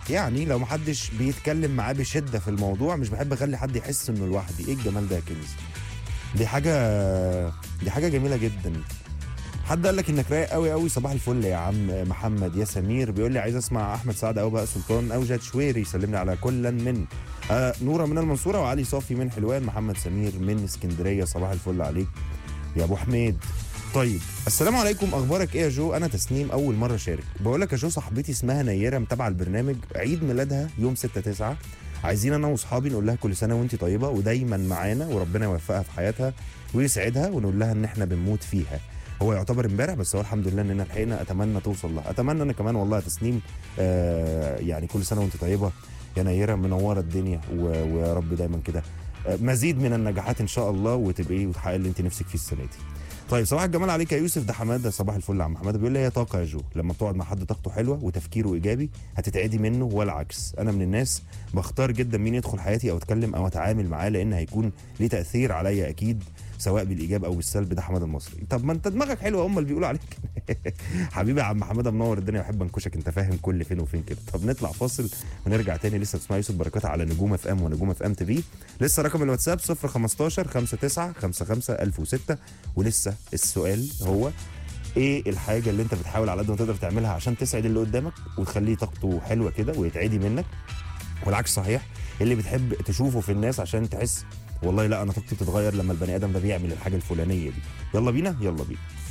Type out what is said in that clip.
يعني لو محدش بيتكلم معاه بشده في الموضوع مش بحب اخلي حد يحس انه لوحدي ايه الجمال ده يا كنز دي حاجه دي حاجه جميله جدا حد قال لك انك رايق قوي قوي صباح الفل يا عم محمد يا سمير بيقول لي عايز اسمع احمد سعد او بقى سلطان او جاد شويري يسلمني على كلا من آه نوره من المنصوره وعلي صافي من حلوان محمد سمير من اسكندريه صباح الفل عليك يا ابو حميد طيب السلام عليكم اخبارك ايه يا جو انا تسنيم اول مره اشارك بقول لك يا جو صاحبتي اسمها نيره متابعه البرنامج عيد ميلادها يوم 6 9 عايزين انا واصحابي نقول لها كل سنه وانت طيبه ودايما معانا وربنا يوفقها في حياتها ويسعدها ونقول لها ان احنا بنموت فيها هو يعتبر امبارح بس هو الحمد لله اننا لحقنا اتمنى توصل لها اتمنى انا كمان والله يا تسنيم آه يعني كل سنه وانت طيبه يا نيره منوره الدنيا و- ويا رب دايما كده آه، مزيد من النجاحات ان شاء الله وتبقي وتحققي اللي انت نفسك فيه السنه دي طيب صباح الجمال عليك يا يوسف ده حماده صباح الفل يا عم حماده بيقول لي هي طاقه يا جو لما بتقعد مع حد طاقته حلوه وتفكيره ايجابي هتتعدي منه ولا عكس انا من الناس بختار جدا مين يدخل حياتي او اتكلم او اتعامل معاه لان هيكون ليه تاثير عليا اكيد سواء بالايجاب او بالسلب ده حماده المصري طب ما انت دماغك حلوه هم اللي بيقولوا عليك حبيبي يا عم حماده منور الدنيا بحب انكشك انت فاهم كل فين وفين كده طب نطلع فاصل ونرجع تاني لسه تسمع يوسف بركات على نجوم اف ام ونجوم اف ام تي في لسه رقم الواتساب 015 59 55 1006 ولسه السؤال هو ايه الحاجه اللي انت بتحاول على قد ما تقدر تعملها عشان تسعد اللي قدامك وتخليه طاقته حلوه كده ويتعدي منك والعكس صحيح اللي بتحب تشوفه في الناس عشان تحس والله لا انا طاقتي بتتغير لما البني ادم ده بيعمل الحاجه الفلانيه دي يلا بينا يلا بينا